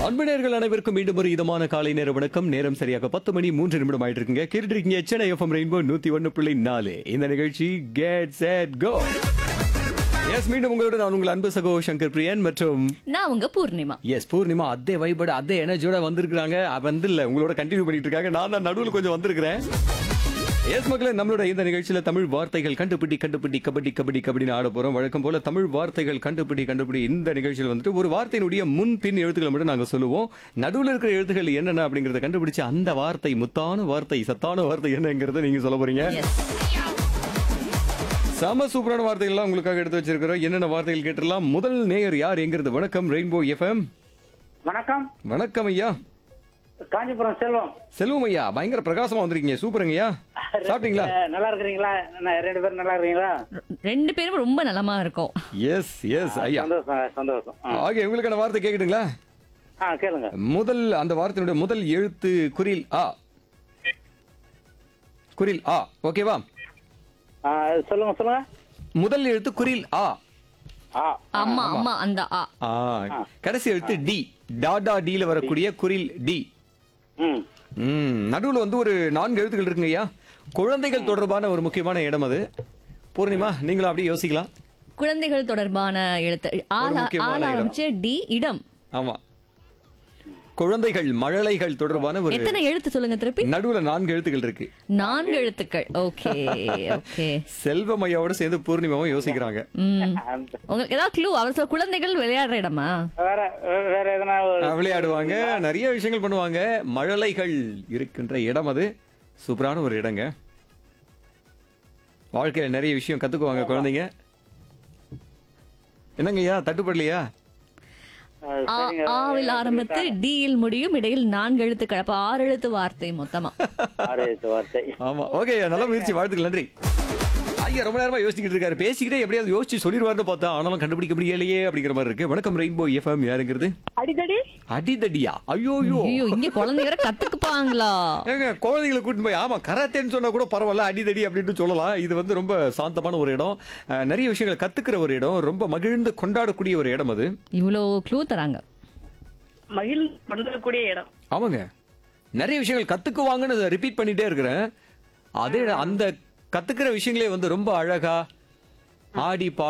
அன்பினர்கள் அனைவருக்கும் மீண்டும் ஒரு இதமான காலை நேர வணக்கம் நேரம் சரியாக பத்து மணி மூன்று நிமிடம் ஆயிட்டு இருக்குங்க கேட்டுட்டு இருக்கீங்க சென்னை எஃப்எம் ரெயின்போ நூத்தி ஒன்னு புள்ளி நாலு இந்த நிகழ்ச்சி கெட் செட் கோ எஸ் மீண்டும் உங்களோட நான் உங்கள் அன்பு சகோ சங்கர் பிரியன் மற்றும் நான் உங்க பூர்ணிமா எஸ் பூர்ணிமா அதே வைபோட அதே எனர்ஜியோட வந்திருக்காங்க வந்து இல்ல உங்களோட கண்டினியூ பண்ணிட்டு இருக்காங்க நான் தான் நடுவில் கொஞ்சம் வந்திருக்கிறேன் எஸ் மக்களே நம்மளோட இந்த நிகழ்ச்சியில தமிழ் வார்த்தைகள் கண்டுபிடி கண்டுபிடி கபடி கபடி கபடின்னு ஆட போறோம் வழக்கம் போல தமிழ் வார்த்தைகள் கண்டுபிடி கண்டுபிடி இந்த நிகழ்ச்சியில் வந்துட்டு ஒரு வார்த்தையினுடைய முன் பின் எழுத்துக்களை மட்டும் நாங்க சொல்லுவோம் நடுவில் இருக்கிற எழுத்துக்கள் என்னென்ன அப்படிங்கறத கண்டுபிடிச்சு அந்த வார்த்தை முத்தான வார்த்தை சத்தான வார்த்தை என்னங்கிறத நீங்க சொல்ல போறீங்க எஸ் செம சூப்பரான வார்த்தைகள்லாம் உங்களுக்காக எடுத்து வச்சிருக்கிறோம் என்னென்ன வார்த்தைகள் கேட்டுடலாம் முதல் நேயர் யார் எங்கிறது வணக்கம் ரெயின்போ எஃப்எம் வணக்கம் வணக்கம் ஐயா காஞ்சிபுரம் செல்வம் செல்வம் ஐயா பயங்கர பிரகாசமா வந்திருக்கீங்க சூப்பருங்க ஐயா சாப்பிட்டீங்களா அஹ், நல்லா இருக்கிறீங்களா நான் ரெண்டு பேரும் நல்லா இருக்கிறீங்களா ரெண்டு பேரும் ரொம்ப நலமா இருக்கோம் எஸ் எஸ் ஐயா சந்தோஷம் சந்தோஷம் ஆ. ஆகிய உங்களுக்கான வார்த்தை கேக்குதுங்களா ஆ கேளுங்க முதல் அந்த வார்த்தையினுடைய முதல் எழுத்து குரில் ஆ குரில் ஆ ஓகேவா ஆ, சொல்லுங்க சொல்லுங்க முதல் எழுத்து குரில் ஆ ஆ அம்மா அம்மா அந்த ஆ ஆ கடைசி எழுத்து டி டாடா டில வரக்கூடிய குரில் டி ம் ம் நடுவுல வந்து ஒரு நான்கு எழுத்துக்கள் இருக்குங்க ஐயா குழந்தைகள் தொடர்பான ஒரு முக்கியமான இடம் அது பூர்ணிமா நீங்களும் அப்படியே யோசிக்கலாம் குழந்தைகள் தொடர்பான எழுத்து ஆளா முக்கியமான ஆள் இடம். ஆரம்பிச்சு டி இடம் ஆமா குழந்தைகள் மழலைகள் தொடர்பான ஒரு எத்தனை எழுத்து சொல்லுங்க திருப்பி நடுவுல நான்கு எழுத்துக்கள் இருக்கு நான்கு எழுத்துக்கள் ஓகே ஓகே செல்வம் ஐயாவோட சேர்ந்து பூர்ணிமாவும் யோசிக்கிறாங்க ம் அந்த- உங்களுக்கு ஏதாவது க்ளூ அவர் சொல்ல குழந்தைகள் விளையாடுற இடமா வேற வே- வேற எதனா ஒரு அஹ் விளையாடுவாங்க நிறைய விஷயங்கள் பண்ணுவாங்க மழலைகள் இருக்கின்ற இடம் அது சூப்பரான ஒரு இடங்க வாழ்க்கையில நிறைய விஷயம் கத்துக்குவாங்க குழந்தைங்க என்னங்க ஐயா தட்டுப்படலையா அஹ், ஆ சரிங்க. ஆவில் ஆரம்பித்து டியில் முடியும் இடையில் நான்கு எழுத்துக்கள் அப்ப ஆறு எழுத்து வார்த்தை மொத்தமா ஆறு எழுத்து வார்த்தை ஆமா ஓகே நல்ல முயற்சி வாழ்த்துக்கள் நன்றி ஐயா ரொம்ப நேரமா யோசிச்சுக்கிட்டு இருக்காரு பேசிக்கிட்டே எப்படியாவது யோசிச்சு சொல்லிடுவாருன்னு பார்த்தா ஆனாலும் கண்டுபிடிக்க முடியலையே அப்படிங்கிற மாதிரி இருக்கு வணக்கம் ரெயின்போ எஃப்எம் யாருங்கிறது அடிக்கடி அடிதடியா ஐயோ ஐயோ ஐயோ இங்க குழந்தை வேற கத்துக்குப்பாங்களா ஏங்க குழந்தைகளை கூட்டிட்டு போய் ஆமா கராத்தேன்னு சொன்னா கூட பரவாயில்ல அடிதடி அப்படின்னு சொல்லலாம் இது வந்து ரொம்ப சாந்தமான ஒரு இடம் அஹ், நிறைய விஷயங்களை கத்துக்கிற ஒரு இடம் ரொம்ப மகிழ்ந்து கொண்டாடக்கூடிய ஒரு இடம் அது இவ்வளோ க்ளூ தராங்க மகிழ் பண்ணக்கூடிய இடம் ஆமாங்க நிறைய விஷயங்கள் கத்துக்குவாங்கன்னு ரிப்பீட் பண்ணிட்டே இருக்கிறேன் அதே அந்த கத்துக்கிற விஷயங்களே வந்து ரொம்ப அழகா ஆடி பா